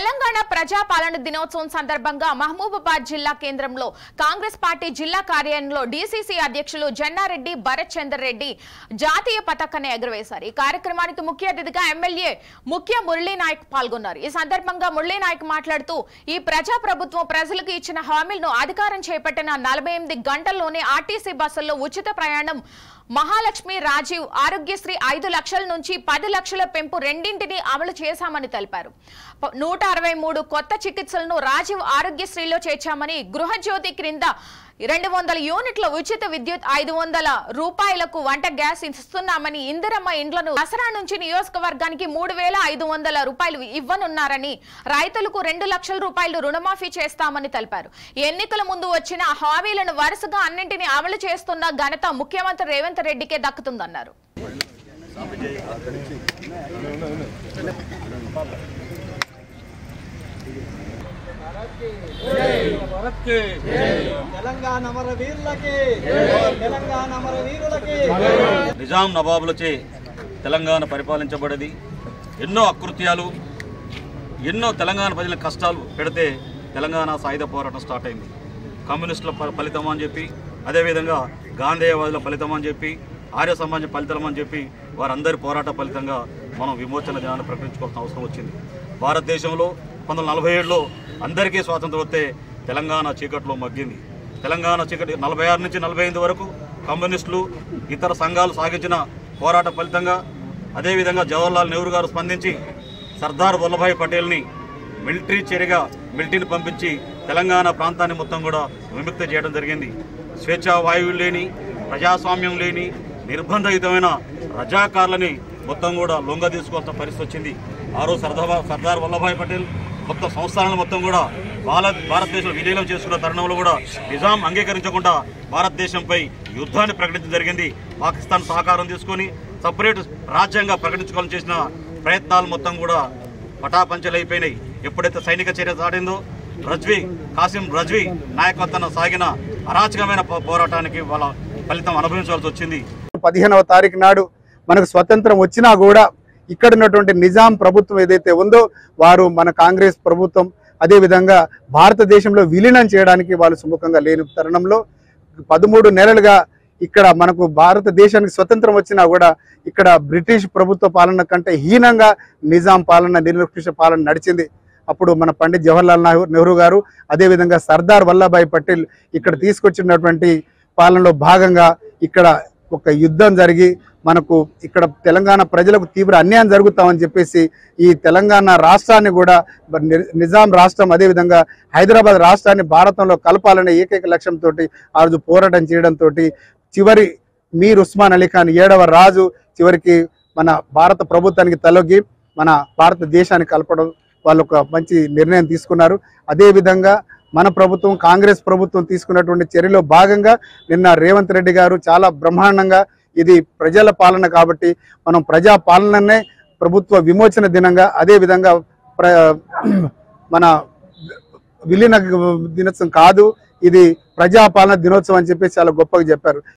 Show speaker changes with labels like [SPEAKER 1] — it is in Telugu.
[SPEAKER 1] తెలంగాణ ప్రజాపాలన దినోత్సవం సందర్భంగా మహబూబాబాద్ జిల్లా కేంద్రంలో కాంగ్రెస్ పార్టీ జిల్లా కార్యాలయంలో డీసీసీ అధ్యక్షులు జన్నారెడ్డి భరత్ చందర్ రెడ్డి జాతీయ పతాకాన్ని ఎగురవేశారు ఈ కార్యక్రమానికి ముఖ్య అతిథిగా ఎమ్మెల్యే ముఖ్య మురళీ నాయక్ పాల్గొన్నారు ఈ సందర్భంగా మురళీ నాయక్ మాట్లాడుతూ ఈ ప్రజా ప్రభుత్వం ప్రజలకు ఇచ్చిన హామీలను అధికారం చేపట్టిన నలభై ఎనిమిది గంటల్లోనే ఆర్టీసీ బస్సుల్లో ఉచిత ప్రయాణం మహాలక్ష్మి రాజీవ్ ఆరోగ్యశ్రీ ఐదు లక్షల నుంచి పది లక్షల పెంపు రెండింటిని అమలు చేశామని తెలిపారు ప- నూట అరవై మూడు కొత్త చికిత్సలను రాజీవ్ ఆరోగ్యశ్రీలో చేర్చామని గృహజ్యోతి క్రింద రెండు వందల యూనిట్ల ఉచిత విద్యుత్ ఐదు వందల రూపాయలకు వంట గ్యాస్ ఇస్తున్నామని ఇందిరమ్మ ఇండ్లను దసరా నుంచి నియోజకవర్గానికి మూడు వేల ఐదు వందల రూపాయలు ఇవ్వనున్నారని రైతులకు రెండు లక్షల రూపాయలు రుణమాఫీ చేస్తామని తెలిపారు ఎన్నికల ముందు వచ్చిన హామీలను వరుసగా అన్నింటినీ అమలు చేస్తున్న ఘనత ముఖ్యమంత్రి రేవంత్ రెడ్డికే దక్కుతుందన్నారు
[SPEAKER 2] భారత్కి
[SPEAKER 3] తెలంగాణ అమర వీరులకి తెలంగాణ అమర వీరులకి
[SPEAKER 2] నిజాం నవాబులచే తెలంగాణ పరిపాలించబడేది ఎన్నో అకృత్యాలు ఎన్నో తెలంగాణ ప్రజల కష్టాలు పెడితే తెలంగాణ సాయుధ పోరాటం స్టార్ట్ అయింది కమ్యూనిస్టుల ఫ- ఫలితం అని చెప్పి అదేవిధంగా గాంధేయవాదుల ఫలితం అని చెప్పి ఆర్య సమాజం ఫలితం అని చెప్పి వారందరి పోరాట ఫలితంగా మనం విమోచన దినాన్ని ప్రకటించుకోవాల్సిన అవసరం వచ్చింది భారతదేశంలో పంతొమ్మిది వందల నలభై ఏడులో అందరికీ స్వాతంత్రం వస్తే తెలంగాణ చీకట్లో మగ్గింది తెలంగాణ చీకటి నలభై ఆరు నుంచి నలభై ఎనిమిది వరకు కమ్యూనిస్టులు ఇతర సంఘాలు సాగించిన పోరాట ఫలితంగా అదేవిధంగా జవహర్లాల్ నెహ్రూ గారు స్పందించి సర్దార్ వల్లభాయ్ పటేల్ని మిలిటరీ చర్యగా మిలిటరీని పంపించి తెలంగాణ ప్రాంతాన్ని మొత్తం కూడా విముక్తి చేయడం జరిగింది స్వేచ్ఛా వాయువులు లేని ప్రజాస్వామ్యం లేని నిర్బంధయుతమైన రజాకారులని మొత్తం కూడా లొంగ తీసుకోవాల్సిన పరిస్థితి వచ్చింది ఆ రోజు సర్దార్ సర్దార్ వల్లభాయ్ పటేల్ మొత్తం సంస్థానాలను మొత్తం కూడా భారత్ భారతదేశంలో విలీనం చేసుకున్న తరుణంలో కూడా నిజాం అంగీకరించకుండా భారతదేశంపై యుద్ధాన్ని ప్రకటించడం జరిగింది పాకిస్తాన్ సహకారం తీసుకొని సపరేట్ రాజ్యంగా ప్రకటించుకోవాలని చేసిన ప్రయత్నాలు మొత్తం కూడా పటాపంచలైపోయినాయి ఎప్పుడైతే సైనిక చర్య సాడిందో రజ్వీ కాసిం రజ్వీ నాయకత్వం సాగిన అరాచకమైన పో- పోరాటానికి వాళ్ళ ఫలితం అనుభవించాల్సి వచ్చింది
[SPEAKER 4] పదిహేనవ తారీఖు నాడు మనకు స్వతంత్రం వచ్చినా కూడా ఇక్కడ ఉన్నటువంటి నిజాం ప్రభుత్వం ఏదైతే ఉందో వారు మన కాంగ్రెస్ ప్రభుత్వం అదేవిధంగా భారతదేశంలో విలీనం చేయడానికి వాళ్ళు సుముఖంగా లేని తరుణంలో పదమూడు నెలలుగా ఇక్కడ మనకు భారతదేశానికి స్వతంత్రం వచ్చినా కూడా ఇక్కడ బ్రిటిష్ ప్రభుత్వ పాలన కంటే హీనంగా నిజాం పాలన నిరంకుశ పాలన నడిచింది అప్పుడు మన పండిత్ జవహర్లాల్ నెహ్రూ నెహ్రూ గారు అదేవిధంగా సర్దార్ వల్లభాయ్ పటేల్ ఇక్కడ తీసుకొచ్చినటువంటి పాలనలో భాగంగా ఇక్కడ ఒక యుద్ధం జరిగి మనకు ఇక్కడ తెలంగాణ ప్రజలకు తీవ్ర అన్యాయం జరుగుతామని చెప్పేసి ఈ తెలంగాణ రాష్ట్రాన్ని కూడా మరి ని- నిజాం రాష్ట్రం అదేవిధంగా హైదరాబాద్ రాష్ట్రాన్ని భారతంలో కలపాలనే ఏకైక లక్ష్యంతో ఆ రోజు పోరాటం చేయడంతో చివరి మీర్ ఉస్మాన్ అలీ ఖాన్ ఏడవ రాజు చివరికి మన భారత ప్రభుత్వానికి తలొగ్గి మన భారతదేశాన్ని కలపడం వాళ్ళు ఒక మంచి నిర్ణయం తీసుకున్నారు అదేవిధంగా మన ప్రభుత్వం కాంగ్రెస్ ప్రభుత్వం తీసుకున్నటువంటి చర్యలో భాగంగా నిన్న రేవంత్ రెడ్డి గారు చాలా బ్రహ్మాండంగా ఇది ప్రజల పాలన కాబట్టి మనం ప్రజా పాలననే ప్రభుత్వ విమోచన దినంగా అదేవిధంగా ప్ర మన విలీన దినోత్సవం కాదు ఇది ప్రజాపాలన దినోత్సవం అని చెప్పి చాలా గొప్పగా చెప్పారు